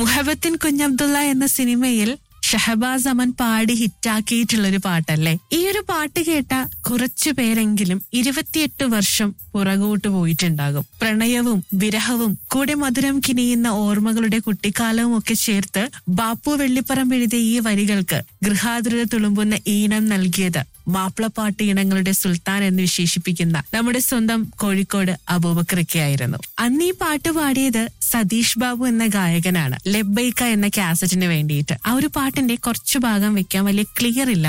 മുഹബത്തിൻ കുഞ്ഞബ്ദുള്ള എന്ന സിനിമയിൽ ഷഹബാസ് അമൻ പാടി ഹിറ്റാക്കിയിട്ടുള്ള ഒരു പാട്ടല്ലേ ഈ ഒരു പാട്ട് കേട്ട കുറച്ചു പേരെങ്കിലും ഇരുപത്തിയെട്ട് വർഷം പുറകോട്ട് പോയിട്ടുണ്ടാകും പ്രണയവും വിരഹവും കൂടെ മധുരം കിനിയുന്ന ഓർമ്മകളുടെ കുട്ടിക്കാലവും ഒക്കെ ചേർത്ത് ബാപ്പു വെള്ളിപ്പറമ്പ് എഴുതിയ ഈ വരികൾക്ക് ഗൃഹാതുരത തുളുമ്പുന്ന ഈണം നൽകിയത് മാപ്പിളപ്പാട്ട് ഇനങ്ങളുടെ സുൽത്താൻ എന്ന് വിശേഷിപ്പിക്കുന്ന നമ്മുടെ സ്വന്തം കോഴിക്കോട് അബൂബക്കറൊക്കെയായിരുന്നു അന്ന് ഈ പാട്ട് പാടിയത് സതീഷ് ബാബു എന്ന ഗായകനാണ് ലെബൈക്ക എന്ന കാസറ്റിന് വേണ്ടിയിട്ട് ആ ഒരു പാട്ടിന്റെ കുറച്ചു ഭാഗം വെക്കാൻ വലിയ ക്ലിയർ ഇല്ല